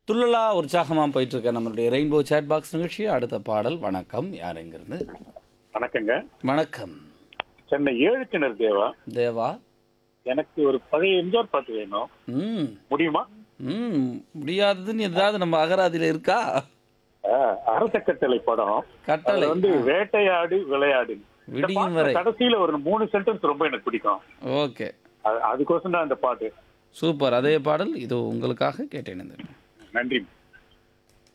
துள்ளலா உற்சாகமாக போயிட்டு இருக்க நம்மளுடைய ரெயின்போ சேட் பாக்ஸ் நிகழ்ச்சி அடுத்த பாடல் வணக்கம் யார் எங்கிருந்து வணக்கங்க வணக்கம் சென்னை ஏழு கிணறு தேவா தேவா எனக்கு ஒரு பழைய எம்ஜிஆர் பாட்டு வேணும் ம் முடியுமா ம் முடியாததுன்னு ஏதாவது நம்ம அகராதியில் இருக்கா ஆஹ், அரசக்கட்டளை படம் கட்டளை அதுல வந்து வேட்டையாடு விளையாடு இந்த விடியும் பாட்டுல வரை கடைசியில ஒரு மூணு சென்டென்ஸ் ரொம்ப எனக்கு பிடிக்கும் ஓகே அது- அதுக்கோசம் தான் அந்த பாட்டு சூப்பர் அதே பாடல் இது உங்களுக்காக கேட்டேன் நன்றி